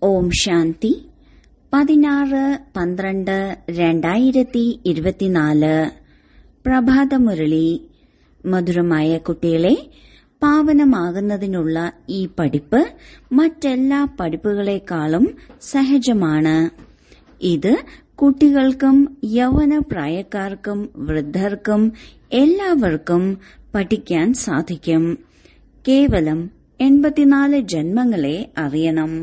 ഓം ശാന്തി പതിനാറ് പന്ത്രണ്ട് രണ്ടായിരത്തി ഇരുപത്തിനാല് പ്രഭാതമുരളി മധുരമായ കുട്ടികളെ പാവനമാകുന്നതിനുള്ള ഈ പഠിപ്പ് മറ്റെല്ലാ പഠിപ്പുകളെക്കാളും സഹജമാണ് ഇത് കുട്ടികൾക്കും യൗവന പ്രായക്കാർക്കും വൃദ്ധർക്കും എല്ലാവർക്കും പഠിക്കാൻ സാധിക്കും കേവലം എൺപത്തിനാല് ജന്മങ്ങളെ അറിയണം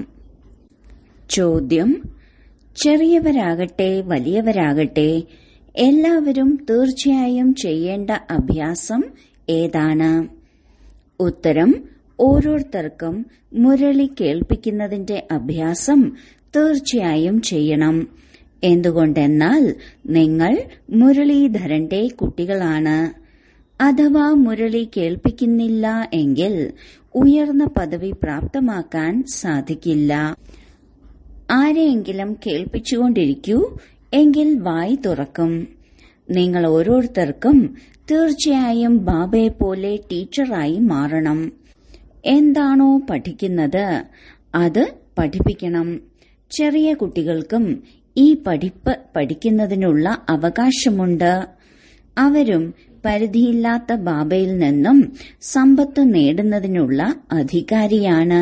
ചോദ്യം ചെറിയവരാകട്ടെ വലിയവരാകട്ടെ എല്ലാവരും തീർച്ചയായും ചെയ്യേണ്ട അഭ്യാസം ഏതാണ് ഉത്തരം ഓരോരുത്തർക്കും മുരളി കേൾപ്പിക്കുന്നതിന്റെ അഭ്യാസം തീർച്ചയായും ചെയ്യണം എന്തുകൊണ്ടെന്നാൽ നിങ്ങൾ മുരളീധരന്റെ കുട്ടികളാണ് അഥവാ മുരളി കേൾപ്പിക്കുന്നില്ല എങ്കിൽ ഉയർന്ന പദവി പ്രാപ്തമാക്കാൻ സാധിക്കില്ല ആരെയെങ്കിലും കേൾപ്പിച്ചുകൊണ്ടിരിക്കൂ എങ്കിൽ വായി തുറക്കും നിങ്ങൾ ഓരോരുത്തർക്കും തീർച്ചയായും ബാബയെ പോലെ ടീച്ചറായി മാറണം എന്താണോ പഠിക്കുന്നത് അത് പഠിപ്പിക്കണം ചെറിയ കുട്ടികൾക്കും ഈ പഠിപ്പ് പഠിക്കുന്നതിനുള്ള അവകാശമുണ്ട് അവരും പരിധിയില്ലാത്ത ബാബയിൽ നിന്നും സമ്പത്ത് നേടുന്നതിനുള്ള അധികാരിയാണ്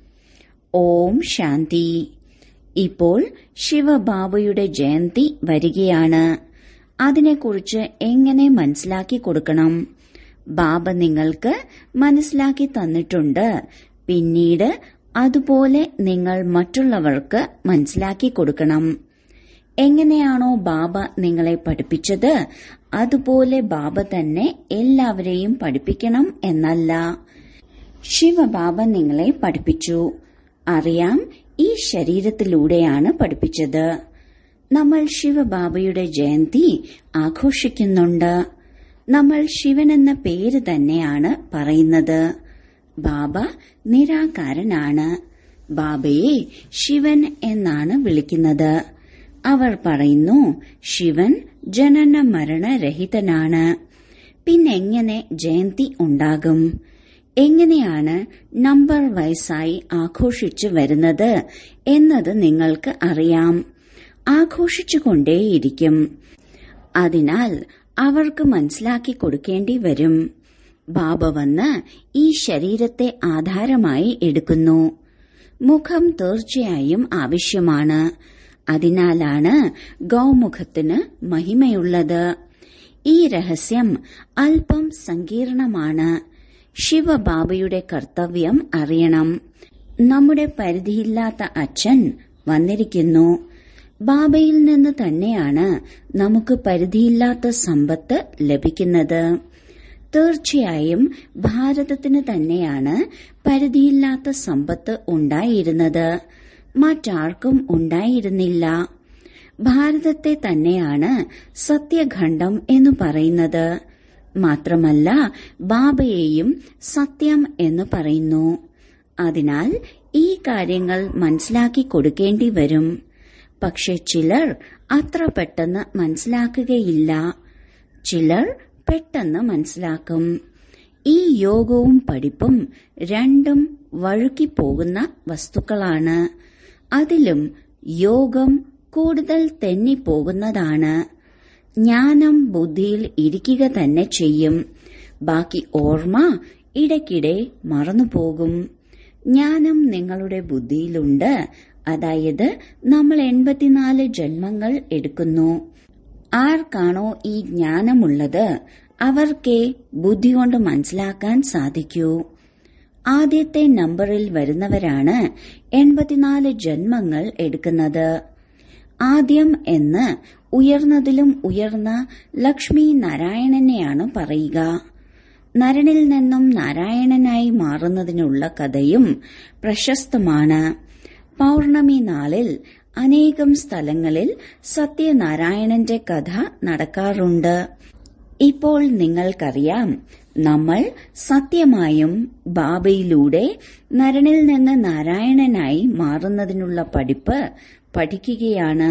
ഓം ശാന്തി ഇപ്പോൾ ശിവബാബയുടെ ജയന്തി വരികയാണ് അതിനെക്കുറിച്ച് എങ്ങനെ മനസ്സിലാക്കി കൊടുക്കണം ബാബ നിങ്ങൾക്ക് മനസ്സിലാക്കി തന്നിട്ടുണ്ട് പിന്നീട് അതുപോലെ നിങ്ങൾ മറ്റുള്ളവർക്ക് മനസ്സിലാക്കി കൊടുക്കണം എങ്ങനെയാണോ ബാബ നിങ്ങളെ പഠിപ്പിച്ചത് അതുപോലെ ബാബ തന്നെ എല്ലാവരെയും പഠിപ്പിക്കണം എന്നല്ല ശിവബാബ നിങ്ങളെ പഠിപ്പിച്ചു അറിയാം ഈ ശരീരത്തിലൂടെയാണ് പഠിപ്പിച്ചത് നമ്മൾ ശിവബാബയുടെ ജയന്തി ആഘോഷിക്കുന്നുണ്ട് നമ്മൾ ശിവൻ എന്ന പേര് തന്നെയാണ് പറയുന്നത് ബാബ നിരാകാരനാണ് ബാബയെ ശിവൻ എന്നാണ് വിളിക്കുന്നത് അവർ പറയുന്നു ശിവൻ ജനന മരണരഹിതനാണ് പിന്നെങ്ങനെ ജയന്തി ഉണ്ടാകും എങ്ങനെയാണ് നമ്പർ വയസ്സായി ആഘോഷിച്ചു വരുന്നത് എന്നത് നിങ്ങൾക്ക് അറിയാം ആഘോഷിച്ചുകൊണ്ടേയിരിക്കും അതിനാൽ അവർക്ക് മനസ്സിലാക്കി കൊടുക്കേണ്ടി വരും ബാബ വന്ന് ഈ ശരീരത്തെ ആധാരമായി എടുക്കുന്നു മുഖം തീർച്ചയായും ആവശ്യമാണ് അതിനാലാണ് ഗൗമുഖത്തിന് മഹിമയുള്ളത് ഈ രഹസ്യം അല്പം സങ്കീർണമാണ് ശിവബാബയുടെ കർത്തവ്യം അറിയണം നമ്മുടെ പരിധിയില്ലാത്ത അച്ഛൻ വന്നിരിക്കുന്നു ബാബയിൽ നിന്ന് തന്നെയാണ് നമുക്ക് പരിധിയില്ലാത്ത സമ്പത്ത് ലഭിക്കുന്നത് തീർച്ചയായും ഭാരതത്തിന് തന്നെയാണ് പരിധിയില്ലാത്ത സമ്പത്ത് ഉണ്ടായിരുന്നത് മറ്റാർക്കും ഉണ്ടായിരുന്നില്ല ഭാരതത്തെ തന്നെയാണ് സത്യഖണ്ഡം എന്ന് പറയുന്നത് മാത്രമല്ല ബാബയെയും സത്യം എന്ന് പറയുന്നു അതിനാൽ ഈ കാര്യങ്ങൾ മനസ്സിലാക്കി കൊടുക്കേണ്ടി വരും പക്ഷെ ചിലർ അത്ര പെട്ടെന്ന് മനസ്സിലാക്കുകയില്ല ചിലർ പെട്ടെന്ന് മനസ്സിലാക്കും ഈ യോഗവും പഠിപ്പും രണ്ടും വഴുകിപ്പോകുന്ന വസ്തുക്കളാണ് അതിലും യോഗം കൂടുതൽ തെന്നിപ്പോകുന്നതാണ് ജ്ഞാനം ബുദ്ധിയിൽ ഇരിക്കുക തന്നെ ചെയ്യും ബാക്കി ഓർമ്മ ഇടയ്ക്കിടെ മറന്നുപോകും ജ്ഞാനം നിങ്ങളുടെ ബുദ്ധിയിലുണ്ട് അതായത് നമ്മൾ എൺപത്തിനാല് ജന്മങ്ങൾ എടുക്കുന്നു ആർക്കാണോ ഈ ജ്ഞാനമുള്ളത് അവർക്കേ ബുദ്ധി കൊണ്ട് മനസ്സിലാക്കാൻ സാധിക്കൂ ആദ്യത്തെ നമ്പറിൽ വരുന്നവരാണ് എൺപത്തിനാല് ജന്മങ്ങൾ എടുക്കുന്നത് ആദ്യം എന്ന് ഉയർന്നതിലും ഉയർന്ന ലക്ഷ്മി നാരായണനെയാണ് പറയുക നരനിൽ നിന്നും നാരായണനായി മാറുന്നതിനുള്ള കഥയും പ്രശസ്തമാണ് പൗർണമി നാളിൽ അനേകം സ്ഥലങ്ങളിൽ സത്യനാരായണന്റെ കഥ നടക്കാറുണ്ട് ഇപ്പോൾ നിങ്ങൾക്കറിയാം നമ്മൾ സത്യമായും ബാബയിലൂടെ നരനിൽ നിന്ന് നാരായണനായി മാറുന്നതിനുള്ള പഠിപ്പ് പഠിക്കുകയാണ്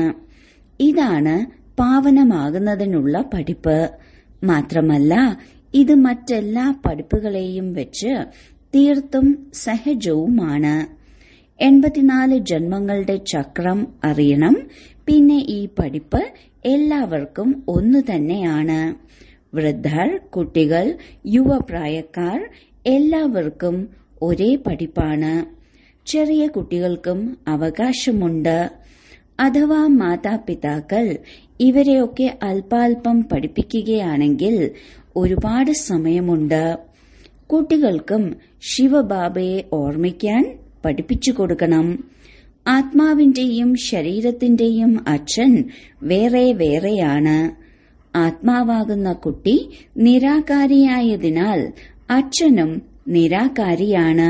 ഇതാണ് പാവനമാകുന്നതിനുള്ള പഠിപ്പ് മാത്രമല്ല ഇത് മറ്റെല്ലാ പഠിപ്പുകളെയും വെച്ച് തീർത്തും സഹജവുമാണ് എൺപത്തിനാല് ജന്മങ്ങളുടെ ചക്രം അറിയണം പിന്നെ ഈ പഠിപ്പ് എല്ലാവർക്കും ഒന്നു തന്നെയാണ് വൃദ്ധർ കുട്ടികൾ യുവപ്രായക്കാർ എല്ലാവർക്കും ഒരേ പഠിപ്പാണ് ചെറിയ കുട്ടികൾക്കും അവകാശമുണ്ട് അഥവാ മാതാപിതാക്കൾ ഇവരെയൊക്കെ അല്പാൽപം പഠിപ്പിക്കുകയാണെങ്കിൽ ഒരുപാട് സമയമുണ്ട് കുട്ടികൾക്കും ശിവബാബയെ ഓർമ്മിക്കാൻ പഠിപ്പിച്ചു കൊടുക്കണം ആത്മാവിന്റെയും ശരീരത്തിന്റെയും അച്ഛൻ വേറെ വേറെയാണ് ആത്മാവാകുന്ന കുട്ടി നിരാകാരിയായതിനാൽ അച്ഛനും നിരാകാരിയാണ്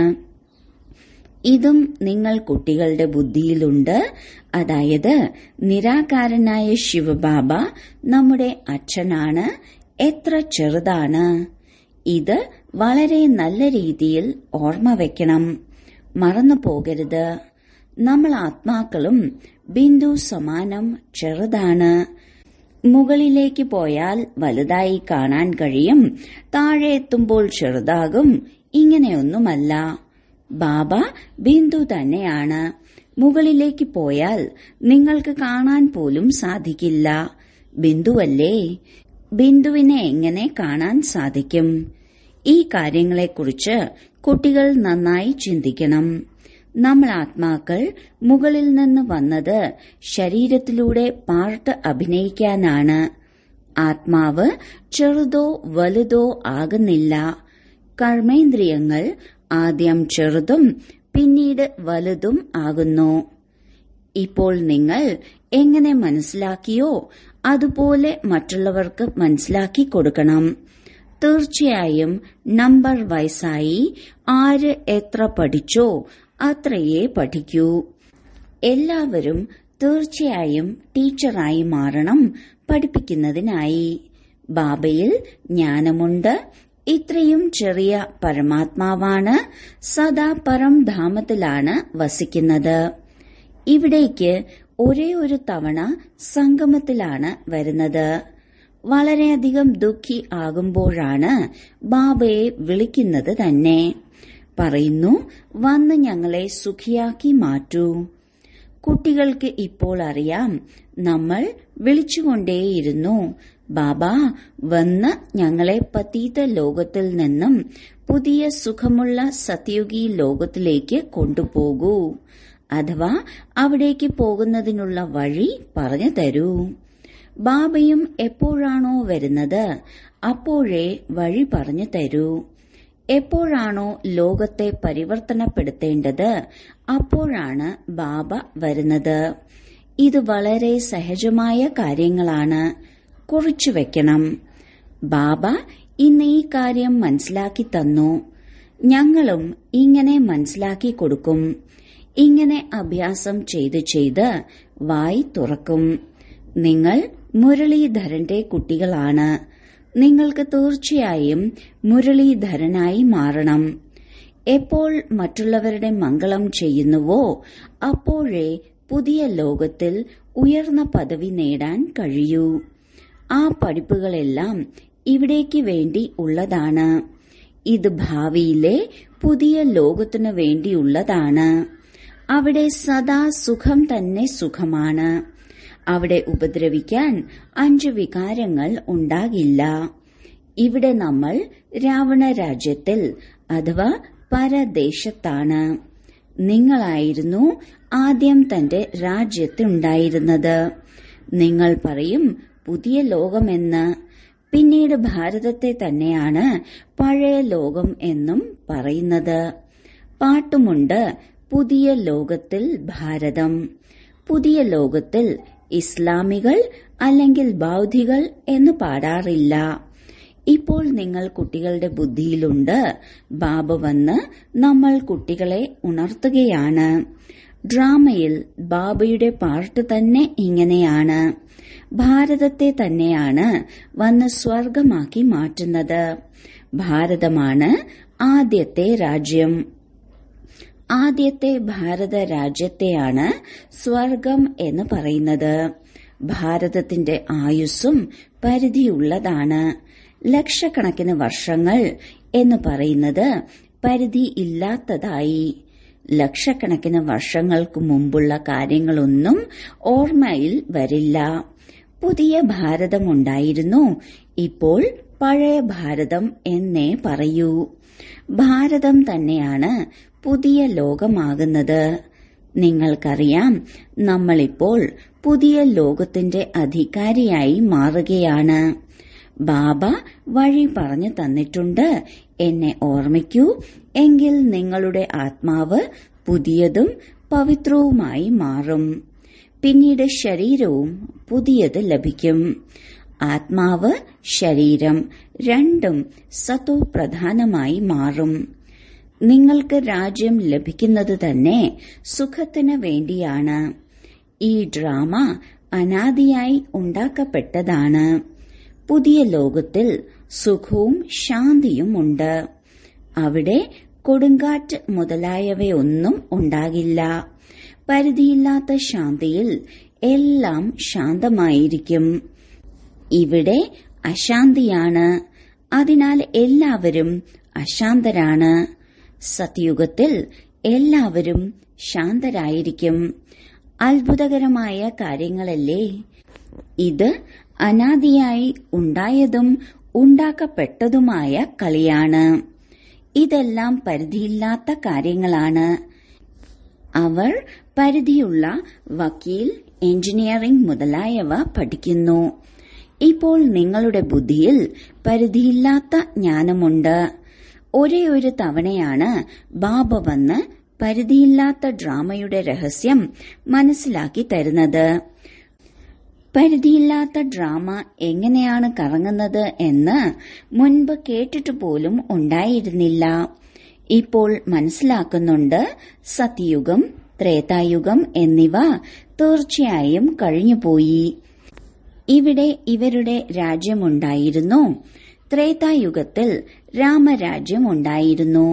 ഇതും നിങ്ങൾ കുട്ടികളുടെ ബുദ്ധിയിലുണ്ട് അതായത് നിരാകാരനായ ശിവബാബ നമ്മുടെ അച്ഛനാണ് എത്ര ചെറുതാണ് ഇത് വളരെ നല്ല രീതിയിൽ ഓർമ്മ വെക്കണം മറന്നു പോകരുത് നമ്മൾ ആത്മാക്കളും ബിന്ദു സമാനം ചെറുതാണ് മുകളിലേക്ക് പോയാൽ വലുതായി കാണാൻ കഴിയും താഴെ എത്തുമ്പോൾ ചെറുതാകും ഇങ്ങനെയൊന്നുമല്ല ബാബ ബിന്ദു തന്നെയാണ് മുകളിലേക്ക് പോയാൽ നിങ്ങൾക്ക് കാണാൻ പോലും സാധിക്കില്ല ബിന്ദുവല്ലേ ബിന്ദുവിനെ എങ്ങനെ കാണാൻ സാധിക്കും ഈ കാര്യങ്ങളെക്കുറിച്ച് കുട്ടികൾ നന്നായി ചിന്തിക്കണം നമ്മൾ ആത്മാക്കൾ മുകളിൽ നിന്ന് വന്നത് ശരീരത്തിലൂടെ പാർട്ട് അഭിനയിക്കാനാണ് ആത്മാവ് ചെറുതോ വലുതോ ആകുന്നില്ല കർമ്മേന്ദ്രിയങ്ങൾ ആദ്യം ചെറുതും പിന്നീട് വലുതും ആകുന്നു ഇപ്പോൾ നിങ്ങൾ എങ്ങനെ മനസ്സിലാക്കിയോ അതുപോലെ മറ്റുള്ളവർക്ക് മനസ്സിലാക്കി കൊടുക്കണം തീർച്ചയായും നമ്പർ വയസ്സായി ആര് എത്ര പഠിച്ചോ അത്രയേ പഠിക്കൂ എല്ലാവരും തീർച്ചയായും ടീച്ചറായി മാറണം പഠിപ്പിക്കുന്നതിനായി ബാബയിൽ ജ്ഞാനമുണ്ട് ഇത്രയും ചെറിയ പരമാത്മാവാണ് സദാ പരംധാമത്തിലാണ് വസിക്കുന്നത് ഇവിടേക്ക് ഒരേ ഒരു തവണ സംഗമത്തിലാണ് വരുന്നത് വളരെയധികം ദുഃഖി ആകുമ്പോഴാണ് ബാബയെ വിളിക്കുന്നത് തന്നെ പറയുന്നു വന്ന് ഞങ്ങളെ സുഖിയാക്കി മാറ്റൂ കുട്ടികൾക്ക് ഇപ്പോൾ അറിയാം നമ്മൾ വിളിച്ചുകൊണ്ടേയിരുന്നു ബാബ വന്ന് ഞങ്ങളെ പതീത ലോകത്തിൽ നിന്നും പുതിയ സുഖമുള്ള സത്യുഗി ലോകത്തിലേക്ക് കൊണ്ടുപോകൂ അഥവാ അവിടേക്ക് പോകുന്നതിനുള്ള വഴി പറഞ്ഞു തരൂ ബാബയും എപ്പോഴാണോ വരുന്നത് അപ്പോഴേ വഴി പറഞ്ഞു തരൂ എപ്പോഴാണോ ലോകത്തെ പരിവർത്തനപ്പെടുത്തേണ്ടത് അപ്പോഴാണ് ബാബ വരുന്നത് ഇത് വളരെ സഹജമായ കാര്യങ്ങളാണ് കുറിച്ചു വെക്കണം ബാബ ഇന്ന് ഈ കാര്യം മനസ്സിലാക്കി തന്നു ഞങ്ങളും ഇങ്ങനെ മനസ്സിലാക്കി കൊടുക്കും ഇങ്ങനെ അഭ്യാസം ചെയ്ത് ചെയ്ത് വായി തുറക്കും നിങ്ങൾ മുരളീധരന്റെ കുട്ടികളാണ് നിങ്ങൾക്ക് തീർച്ചയായും മുരളീധരനായി മാറണം എപ്പോൾ മറ്റുള്ളവരുടെ മംഗളം ചെയ്യുന്നുവോ അപ്പോഴേ പുതിയ ലോകത്തിൽ ഉയർന്ന പദവി നേടാൻ കഴിയൂ ആ പഠിപ്പുകളെല്ലാം ഇവിടേക്ക് വേണ്ടി ഉള്ളതാണ് ഇത് ഭാവിയിലെ പുതിയ ലോകത്തിനു വേണ്ടിയുള്ളതാണ് അവിടെ സദാ സുഖം തന്നെ സുഖമാണ് അവിടെ ഉപദ്രവിക്കാൻ അഞ്ച് വികാരങ്ങൾ ഉണ്ടാകില്ല ഇവിടെ നമ്മൾ രാവണ രാജ്യത്തിൽ അഥവാ പരദേശത്താണ് നിങ്ങളായിരുന്നു ആദ്യം തന്റെ രാജ്യത്തുണ്ടായിരുന്നത് നിങ്ങൾ പറയും പുതിയ ലോകമെന്ന് പിന്നീട് ഭാരതത്തെ തന്നെയാണ് പഴയ ലോകം എന്നും പറയുന്നത് പാട്ടുമുണ്ട് പുതിയ ലോകത്തിൽ ഭാരതം പുതിയ ലോകത്തിൽ ഇസ്ലാമികൾ അല്ലെങ്കിൽ ബൗദ്ധികൾ എന്ന് പാടാറില്ല ഇപ്പോൾ നിങ്ങൾ കുട്ടികളുടെ ബുദ്ധിയിലുണ്ട് ബാബ വന്ന് നമ്മൾ കുട്ടികളെ ഉണർത്തുകയാണ് ഡ്രാമയിൽ ബാബയുടെ പാർട്ട് തന്നെ ഇങ്ങനെയാണ് ഭാരതത്തെ തന്നെയാണ് വന്ന് സ്വർഗമാക്കി മാറ്റുന്നത് ഭാരതമാണ് ആദ്യത്തെ രാജ്യം ആദ്യത്തെ ഭാരത രാജ്യത്തെയാണ് സ്വർഗം എന്ന് പറയുന്നത് ഭാരതത്തിന്റെ ആയുസ്സും പരിധിയുള്ളതാണ് ലക്ഷക്കണക്കിന് വർഷങ്ങൾ എന്ന് പറയുന്നത് പരിധി ഇല്ലാത്തതായി ലക്ഷക്കണക്കിന് വർഷങ്ങൾക്ക് മുമ്പുള്ള കാര്യങ്ങളൊന്നും ഓർമ്മയിൽ വരില്ല പുതിയ ഭാരതമുണ്ടായിരുന്നു ഇപ്പോൾ പഴയ ഭാരതം എന്നേ പറയൂ ഭാരതം തന്നെയാണ് പുതിയ ലോകമാകുന്നത് നിങ്ങൾക്കറിയാം നമ്മളിപ്പോൾ പുതിയ ലോകത്തിന്റെ അധികാരിയായി മാറുകയാണ് ബാബ വഴി പറഞ്ഞു തന്നിട്ടുണ്ട് എന്നെ ഓർമ്മിക്കൂ എങ്കിൽ നിങ്ങളുടെ ആത്മാവ് പുതിയതും പവിത്രവുമായി മാറും പിന്നീട് ശരീരവും പുതിയത് ലഭിക്കും ആത്മാവ് ശരീരം രണ്ടും സത്തോ പ്രധാനമായി മാറും നിങ്ങൾക്ക് രാജ്യം ലഭിക്കുന്നത് തന്നെ സുഖത്തിന് വേണ്ടിയാണ് ഈ ഡ്രാമ അനാദിയായി ഉണ്ടാക്കപ്പെട്ടതാണ് പുതിയ ലോകത്തിൽ സുഖവും ശാന്തിയും ഉണ്ട് അവിടെ കൊടുങ്കാറ്റ് മുതലായവയൊന്നും ഉണ്ടാകില്ല പരിധിയില്ലാത്ത ശാന്തിയിൽ എല്ലാം ശാന്തമായിരിക്കും ഇവിടെ അശാന്തിയാണ് അതിനാൽ എല്ലാവരും അശാന്തരാണ് സത്യുഗത്തിൽ എല്ലാവരും ശാന്തരായിരിക്കും അത്ഭുതകരമായ കാര്യങ്ങളല്ലേ ഇത് അനാദിയായി ഉണ്ടായതും ഉണ്ടാക്കപ്പെട്ടതുമായ കളിയാണ് ഇതെല്ലാം പരിധിയില്ലാത്ത കാര്യങ്ങളാണ് അവർ പരിധിയുള്ള വക്കീൽ എഞ്ചിനീയറിംഗ് മുതലായവ പഠിക്കുന്നു ഇപ്പോൾ നിങ്ങളുടെ ബുദ്ധിയിൽ പരിധിയില്ലാത്ത ജ്ഞാനമുണ്ട് ഒരേ ഒരു തവണയാണ് ബാബ വന്ന് പരിധിയില്ലാത്ത ഡ്രാമയുടെ രഹസ്യം മനസ്സിലാക്കി തരുന്നത് പരിധിയില്ലാത്ത ഡ്രാമ എങ്ങനെയാണ് കറങ്ങുന്നത് എന്ന് മുൻപ് കേട്ടിട്ട് പോലും ഉണ്ടായിരുന്നില്ല ഇപ്പോൾ മനസ്സിലാക്കുന്നുണ്ട് സത്യയുഗം ത്രേതായുഗം എന്നിവ തീർച്ചയായും കഴിഞ്ഞുപോയി ഇവിടെ ഇവരുടെ രാജ്യമുണ്ടായിരുന്നു ത്രേതായുഗത്തിൽ രാമരാജ്യം ഉണ്ടായിരുന്നു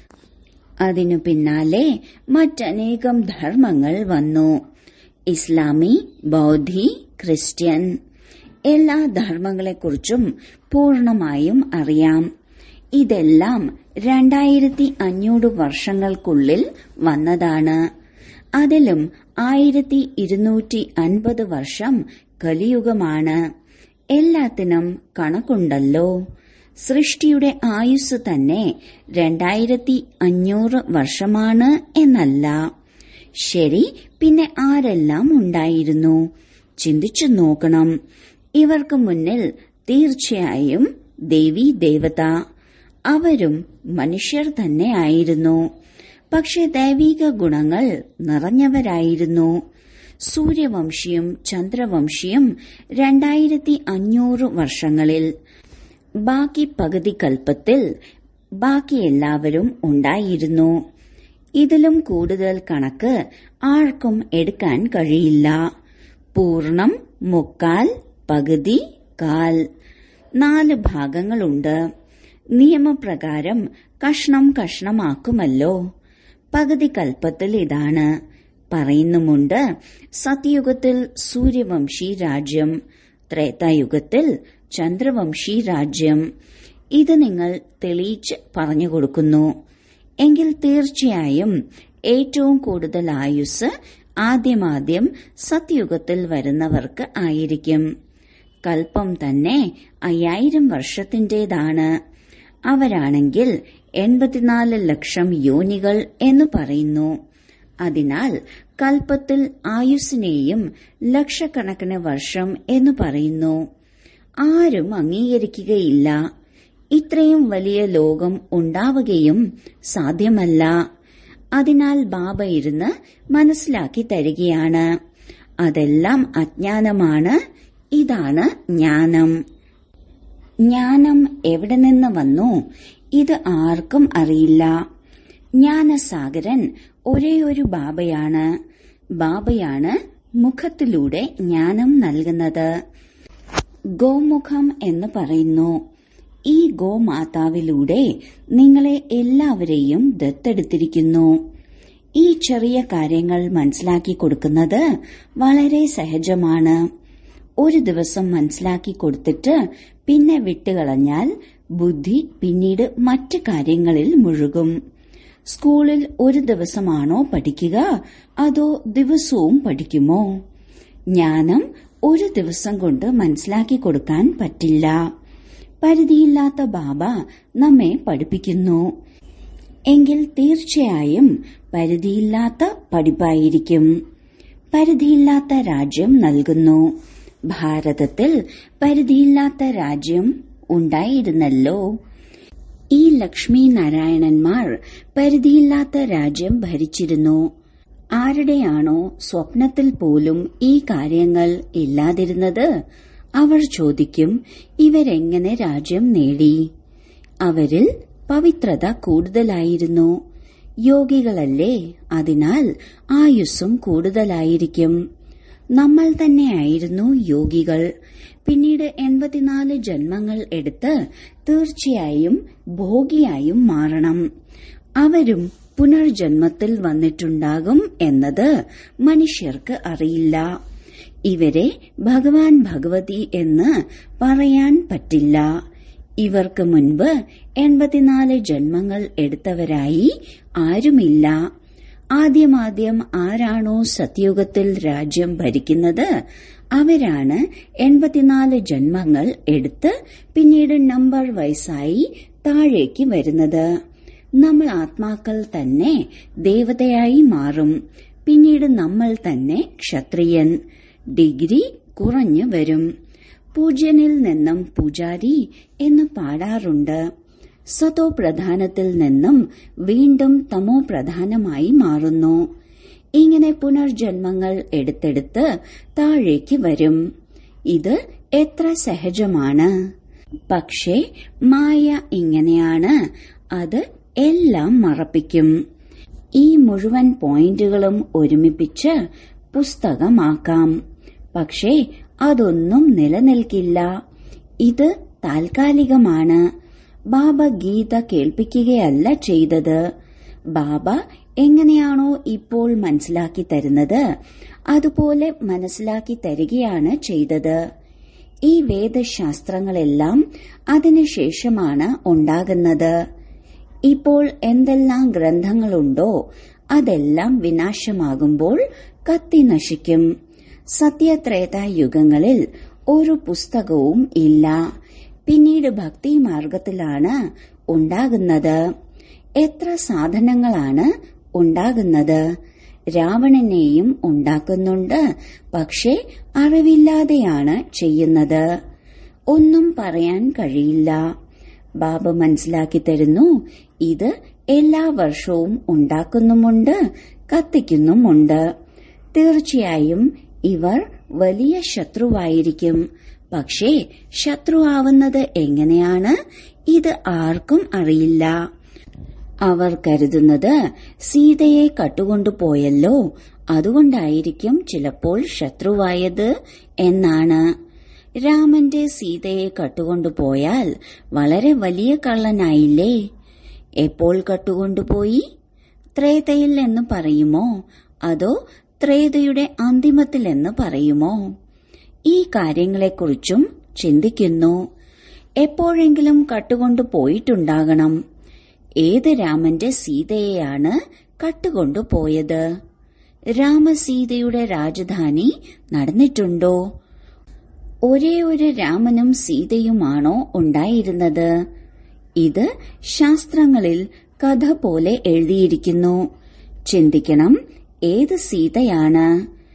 അതിനു പിന്നാലെ മറ്റനേകം ധർമ്മങ്ങൾ വന്നു ഇസ്ലാമി ബൗദ്ധി ക്രിസ്ത്യൻ എല്ലാ ധർമ്മങ്ങളെക്കുറിച്ചും പൂർണമായും അറിയാം ഇതെല്ലാം രണ്ടായിരത്തി അഞ്ഞൂറ് വർഷങ്ങൾക്കുള്ളിൽ വന്നതാണ് അതിലും ആയിരത്തി ഇരുന്നൂറ്റി അൻപത് വർഷം കലിയുഗമാണ് എല്ലാത്തിനും കണക്കുണ്ടല്ലോ സൃഷ്ടിയുടെ ആയുസ് തന്നെ രണ്ടായിരത്തി അഞ്ഞൂറ് വർഷമാണ് എന്നല്ല ശരി പിന്നെ ആരെല്ലാം ഉണ്ടായിരുന്നു ചിന്തിച്ചു നോക്കണം ഇവർക്ക് മുന്നിൽ തീർച്ചയായും ദേവി ദേവത അവരും മനുഷ്യർ തന്നെ ആയിരുന്നു പക്ഷെ ദൈവിക ഗുണങ്ങൾ നിറഞ്ഞവരായിരുന്നു സൂര്യവംശിയും ചന്ദ്രവംശിയും രണ്ടായിരത്തി അഞ്ഞൂറ് വർഷങ്ങളിൽ ബാക്കി പകുതി കൽപ്പത്തിൽ ബാക്കി എല്ലാവരും ഉണ്ടായിരുന്നു ഇതിലും കൂടുതൽ കണക്ക് ആർക്കും എടുക്കാൻ കഴിയില്ല പൂർണം മുക്കാൽ പകുതി കാൽ നാല് ഭാഗങ്ങളുണ്ട് നിയമപ്രകാരം കഷ്ണം കഷ്ണമാക്കുമല്ലോ പകുതി കൽപ്പത്തിൽ ഇതാണ് പറയുന്നുമുണ്ട് സത്യയുഗത്തിൽ സൂര്യവംശി രാജ്യം ത്രേതായുഗത്തിൽ ചന്ദ്രവംശി രാജ്യം ഇത് നിങ്ങൾ തെളിയിച്ച് പറഞ്ഞു കൊടുക്കുന്നു എങ്കിൽ തീർച്ചയായും ഏറ്റവും കൂടുതൽ ആയുസ് ആദ്യമാദ്യം സത്യുഗത്തിൽ വരുന്നവർക്ക് ആയിരിക്കും കൽപ്പം തന്നെ അയ്യായിരം വർഷത്തിന്റേതാണ് അവരാണെങ്കിൽ എൺപത്തിനാല് ലക്ഷം യോനികൾ എന്ന് പറയുന്നു അതിനാൽ കൽപ്പത്തിൽ ആയുസ്സിനെയും ലക്ഷക്കണക്കിന് വർഷം എന്ന് പറയുന്നു ആരും അംഗീകരിക്കുകയില്ല ഇത്രയും വലിയ ലോകം ഉണ്ടാവുകയും സാധ്യമല്ല അതിനാൽ ബാബ ഇരുന്ന് മനസ്സിലാക്കി തരികയാണ് അതെല്ലാം അജ്ഞാനമാണ് ഇതാണ് ജ്ഞാനം ജ്ഞാനം എവിടെ നിന്ന് വന്നു ഇത് ആർക്കും അറിയില്ല ജ്ഞാനസാഗരൻ ഒരേയൊരു ബാബയാണ് ബാബയാണ് മുഖത്തിലൂടെ ജ്ഞാനം നൽകുന്നത് ഗോമുഖം എന്ന് പറയുന്നു ഈ ഗോമാതാവിലൂടെ നിങ്ങളെ എല്ലാവരെയും ദത്തെടുത്തിരിക്കുന്നു ഈ ചെറിയ കാര്യങ്ങൾ മനസ്സിലാക്കി കൊടുക്കുന്നത് വളരെ സഹജമാണ് ഒരു ദിവസം മനസ്സിലാക്കി കൊടുത്തിട്ട് പിന്നെ വിട്ടുകളഞ്ഞാൽ ബുദ്ധി പിന്നീട് മറ്റ് കാര്യങ്ങളിൽ മുഴുകും സ്കൂളിൽ ഒരു ദിവസമാണോ പഠിക്കുക അതോ ദിവസവും പഠിക്കുമോ ജ്ഞാനം ഒരു ദിവസം കൊണ്ട് മനസ്സിലാക്കി കൊടുക്കാൻ പറ്റില്ല പരിധിയില്ലാത്ത ബാബ നമ്മെ പഠിപ്പിക്കുന്നു എങ്കിൽ തീർച്ചയായും പരിധിയില്ലാത്ത പഠിപ്പായിരിക്കും പരിധിയില്ലാത്ത രാജ്യം നൽകുന്നു ഭാരതത്തിൽ പരിധിയില്ലാത്ത രാജ്യം ഉണ്ടായിരുന്നല്ലോ ഈ ലക്ഷ്മി നാരായണന്മാർ പരിധിയില്ലാത്ത രാജ്യം ഭരിച്ചിരുന്നു ആരുടെയാണോ സ്വപ്നത്തിൽ പോലും ഈ കാര്യങ്ങൾ ഇല്ലാതിരുന്നത് അവർ ചോദിക്കും ഇവരെങ്ങനെ രാജ്യം നേടി അവരിൽ പവിത്രത കൂടുതലായിരുന്നു യോഗികളല്ലേ അതിനാൽ ആയുസ്സും കൂടുതലായിരിക്കും നമ്മൾ തന്നെയായിരുന്നു യോഗികൾ പിന്നീട് എൺപത്തിനാല് ജന്മങ്ങൾ എടുത്ത് തീർച്ചയായും ഭോഗിയായും മാറണം അവരും പുനർജന്മത്തിൽ വന്നിട്ടുണ്ടാകും എന്നത് മനുഷ്യർക്ക് അറിയില്ല ഇവരെ ഭഗവാൻ ഭഗവതി എന്ന് പറയാൻ പറ്റില്ല ഇവർക്ക് മുൻപ് എൺപത്തിനാല് ജന്മങ്ങൾ എടുത്തവരായി ആരുമില്ല ആദ്യമാദ്യം ആരാണോ സത്യുഗത്തിൽ രാജ്യം ഭരിക്കുന്നത് അവരാണ് എൺപത്തിനാല് ജന്മങ്ങൾ എടുത്ത് പിന്നീട് നമ്പർ വയസ്സായി താഴേക്ക് വരുന്നത് നമ്മൾ ആത്മാക്കൾ തന്നെ ദേവതയായി മാറും പിന്നീട് നമ്മൾ തന്നെ ക്ഷത്രിയൻ ഡിഗ്രി കുറഞ്ഞു വരും പൂജ്യനിൽ നിന്നും പൂജാരി എന്ന് പാടാറുണ്ട് സതോ പ്രധാനത്തിൽ നിന്നും വീണ്ടും തമോ പ്രധാനമായി മാറുന്നു ഇങ്ങനെ പുനർജന്മങ്ങൾ എടുത്തെടുത്ത് താഴേക്ക് വരും ഇത് എത്ര സഹജമാണ് പക്ഷേ മായ ഇങ്ങനെയാണ് അത് എല്ലാം മറപ്പിക്കും ഈ മുഴുവൻ പോയിന്റുകളും ഒരുമിപ്പിച്ച് പുസ്തകമാക്കാം പക്ഷേ അതൊന്നും നിലനിൽക്കില്ല ഇത് താൽക്കാലികമാണ് ബാബ ഗീത കേൾപ്പിക്കുകയല്ല ചെയ്തത് ബാബ എങ്ങനെയാണോ ഇപ്പോൾ മനസ്സിലാക്കി തരുന്നത് അതുപോലെ മനസ്സിലാക്കി തരികയാണ് ചെയ്തത് ഈ വേദശാസ്ത്രങ്ങളെല്ലാം അതിനുശേഷമാണ് ഉണ്ടാകുന്നത് ഇപ്പോൾ എന്തെല്ലാം ഗ്രന്ഥങ്ങളുണ്ടോ അതെല്ലാം വിനാശമാകുമ്പോൾ കത്തി നശിക്കും സത്യത്രേത യുഗങ്ങളിൽ ഒരു പുസ്തകവും ഇല്ല പിന്നീട് ഭക്തി മാർഗത്തിലാണ് ഉണ്ടാകുന്നത് എത്ര സാധനങ്ങളാണ് ഉണ്ടാകുന്നത് രാവണനെയും ഉണ്ടാക്കുന്നുണ്ട് പക്ഷേ അറിവില്ലാതെയാണ് ചെയ്യുന്നത് ഒന്നും പറയാൻ കഴിയില്ല ബാബ മനസ്സിലാക്കി തരുന്നു ഇത് എല്ലാ വർഷവും ഉണ്ടാക്കുന്നുമുണ്ട് കത്തിക്കുന്നുമുണ്ട് തീർച്ചയായും ഇവർ വലിയ ശത്രുവായിരിക്കും പക്ഷേ ശത്രുവാവുന്നത് എങ്ങനെയാണ് ഇത് ആർക്കും അറിയില്ല അവർ കരുതുന്നത് സീതയെ കട്ടുകൊണ്ടുപോയല്ലോ അതുകൊണ്ടായിരിക്കും ചിലപ്പോൾ ശത്രുവായത് എന്നാണ് രാമന്റെ സീതയെ കട്ടുകൊണ്ടുപോയാൽ വളരെ വലിയ കള്ളനായില്ലേ എപ്പോൾ കട്ടുകൊണ്ടുപോയി ത്രേതയിൽ എന്ന് പറയുമോ അതോ ത്രേതയുടെ അന്തിമത്തിൽ എന്ന് പറയുമോ ഈ കാര്യങ്ങളെക്കുറിച്ചും ചിന്തിക്കുന്നു എപ്പോഴെങ്കിലും കട്ടുകൊണ്ടു പോയിട്ടുണ്ടാകണം ഏത് രാമന്റെ സീതയെയാണ് കട്ടുകൊണ്ടു പോയത് രാമസീതയുടെ രാജധാനി നടന്നിട്ടുണ്ടോ ഒരേ ഒരു രാമനും സീതയുമാണോ ഉണ്ടായിരുന്നത് ഇത് ശാസ്ത്രങ്ങളിൽ കഥ പോലെ എഴുതിയിരിക്കുന്നു ചിന്തിക്കണം ഏത് സീതയാണ്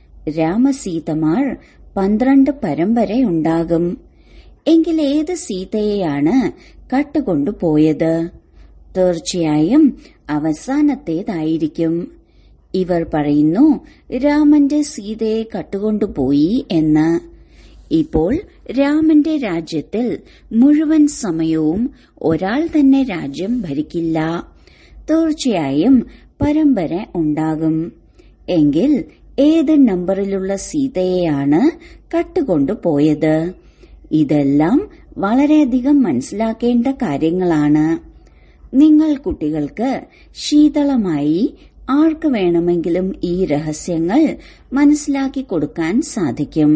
രാമസീതമാർ പന്ത്രണ്ട് പരമ്പരയുണ്ടാകും എങ്കിൽ ഏത് സീതയെയാണ് കട്ടുകൊണ്ടുപോയത് തീർച്ചയായും അവസാനത്തേതായിരിക്കും ഇവർ പറയുന്നു രാമന്റെ സീതയെ കട്ടുകൊണ്ടുപോയി എന്ന് ഇപ്പോൾ രാമന്റെ രാജ്യത്തിൽ മുഴുവൻ സമയവും ഒരാൾ തന്നെ രാജ്യം ഭരിക്കില്ല തീർച്ചയായും പരമ്പര ഉണ്ടാകും എങ്കിൽ ഏത് നമ്പറിലുള്ള സീതയെയാണ് കട്ടുകൊണ്ടുപോയത് ഇതെല്ലാം വളരെയധികം മനസ്സിലാക്കേണ്ട കാര്യങ്ങളാണ് നിങ്ങൾ കുട്ടികൾക്ക് ശീതളമായി ആർക്ക് വേണമെങ്കിലും ഈ രഹസ്യങ്ങൾ മനസ്സിലാക്കി കൊടുക്കാൻ സാധിക്കും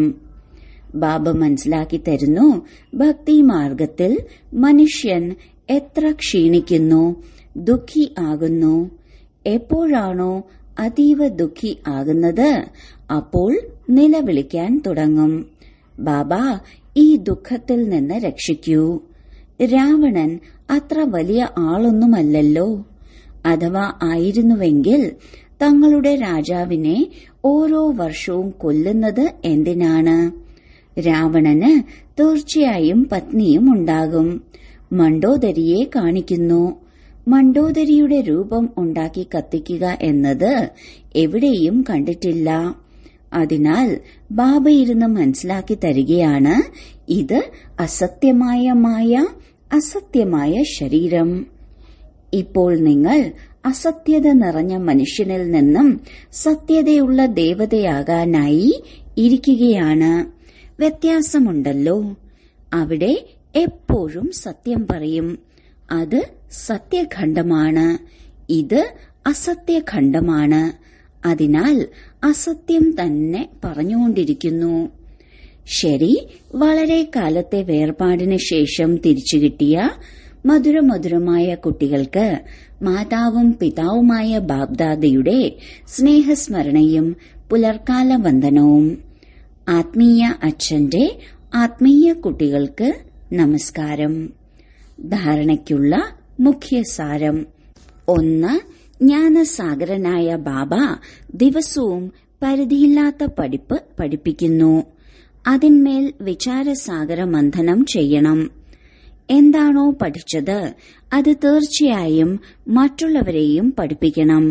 ബാബ മനസ്സിലാക്കി തരുന്നു ഭക്തി മാർഗത്തിൽ മനുഷ്യൻ എത്ര ക്ഷീണിക്കുന്നു ദുഃഖി ആകുന്നു എപ്പോഴാണോ അതീവ ദുഃഖി ആകുന്നത് അപ്പോൾ നിലവിളിക്കാൻ തുടങ്ങും ബാബ ഈ ദുഃഖത്തിൽ നിന്ന് രക്ഷിക്കൂ രാവണൻ അത്ര വലിയ ആളൊന്നുമല്ലല്ലോ അഥവാ ആയിരുന്നുവെങ്കിൽ തങ്ങളുടെ രാജാവിനെ ഓരോ വർഷവും കൊല്ലുന്നത് എന്തിനാണ് രാവണന് തീർച്ചയായും പത്നിയും ഉണ്ടാകും മണ്ടോദരിയെ കാണിക്കുന്നു മണ്ടോദരിയുടെ രൂപം ഉണ്ടാക്കി കത്തിക്കുക എന്നത് എവിടെയും കണ്ടിട്ടില്ല അതിനാൽ ബാബ ഇരുന്ന് മനസ്സിലാക്കി തരികയാണ് ഇത് അസത്യമായ മായ അസത്യമായ ശരീരം ഇപ്പോൾ നിങ്ങൾ അസത്യത നിറഞ്ഞ മനുഷ്യനിൽ നിന്നും സത്യതയുള്ള ദേവതയാകാനായി ഇരിക്കുകയാണ് വ്യത്യാസമുണ്ടല്ലോ അവിടെ എപ്പോഴും സത്യം പറയും അത് സത്യഖണ്ഡമാണ് ഇത് അസത്യഖണ്ഡമാണ് അതിനാൽ അസത്യം തന്നെ പറഞ്ഞുകൊണ്ടിരിക്കുന്നു ശരി വളരെ കാലത്തെ വേർപാടിന് ശേഷം തിരിച്ചു കിട്ടിയ മധുരമധുരമായ കുട്ടികൾക്ക് മാതാവും പിതാവുമായ ബാബ്ദാദയുടെ സ്നേഹസ്മരണയും പുലർക്കാല വന്ദനവും ആത്മീയ അച്ഛന്റെ ആത്മീയ കുട്ടികൾക്ക് നമസ്കാരം ധാരണയ്ക്കുള്ള മുഖ്യസാരം ഒന്ന് ജ്ഞാനസാഗരനായ ബാബ ദിവസവും പരിധിയില്ലാത്ത പഠിപ്പ് പഠിപ്പിക്കുന്നു അതിന്മേൽ വിചാരസാഗര മന്ഥനം ചെയ്യണം എന്താണോ പഠിച്ചത് അത് തീർച്ചയായും മറ്റുള്ളവരെയും പഠിപ്പിക്കണം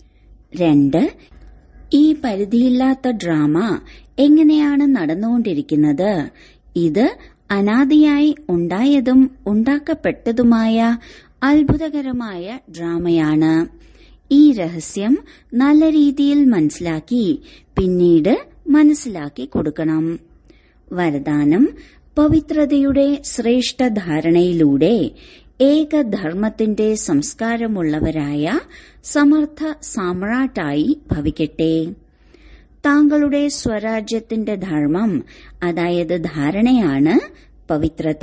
രണ്ട് ഈ പരിധിയില്ലാത്ത ഡ്രാമ എങ്ങനെയാണ് നടന്നുകൊണ്ടിരിക്കുന്നത് ഇത് അനാദിയായി ഉണ്ടായതും ഉണ്ടാക്കപ്പെട്ടതുമായ അത്ഭുതകരമായ ഡ്രാമയാണ് ഈ രഹസ്യം നല്ല രീതിയിൽ മനസ്സിലാക്കി പിന്നീട് മനസ്സിലാക്കി കൊടുക്കണം വരദാനം പവിത്രതയുടെ ശ്രേഷ്ഠ ധാരണയിലൂടെ ഏകധർമ്മത്തിന്റെ സംസ്കാരമുള്ളവരായ സമർത്ഥ സാമ്രാട്ടായി ഭവിക്കട്ടെ താങ്കളുടെ സ്വരാജ്യത്തിന്റെ ധർമ്മം അതായത് ധാരണയാണ് പവിത്രത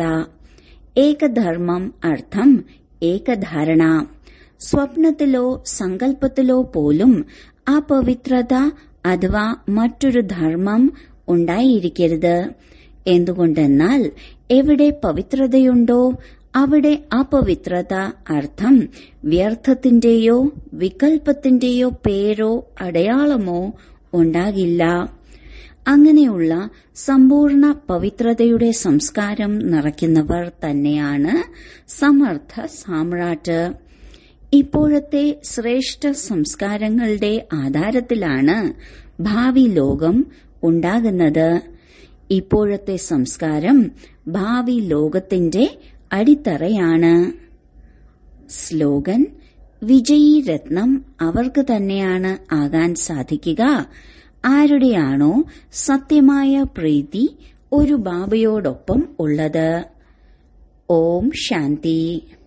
ഏകധർമ്മം അർത്ഥം ഏകധാരണ സ്വപ്നത്തിലോ സങ്കല്പത്തിലോ പോലും അപവിത്രത അഥവാ മറ്റൊരു ധർമ്മം ഉണ്ടായിരിക്കരുത് എന്തുകൊണ്ടെന്നാൽ എവിടെ പവിത്രതയുണ്ടോ അവിടെ അപവിത്രത അർത്ഥം വ്യർത്ഥത്തിന്റെയോ വികൽപ്പത്തിന്റെയോ പേരോ അടയാളമോ ഉണ്ടാകില്ല അങ്ങനെയുള്ള സമ്പൂർണ്ണ പവിത്രതയുടെ സംസ്കാരം നിറയ്ക്കുന്നവർ തന്നെയാണ് സമർത്ഥ സാമ്രാട്ട് ഇപ്പോഴത്തെ ശ്രേഷ്ഠ സംസ്കാരങ്ങളുടെ ആധാരത്തിലാണ് ഭാവി ലോകം ഉണ്ടാകുന്നത് ഇപ്പോഴത്തെ സംസ്കാരം ഭാവി ലോകത്തിന്റെ അടിത്തറയാണ് സ്ലോഗൻ വിജയീ രത്നം അവർക്ക് തന്നെയാണ് ആകാൻ സാധിക്കുക ആരുടെയാണോ സത്യമായ പ്രീതി ഒരു ബാബയോടൊപ്പം ഉള്ളത് ഓം ശാന്തി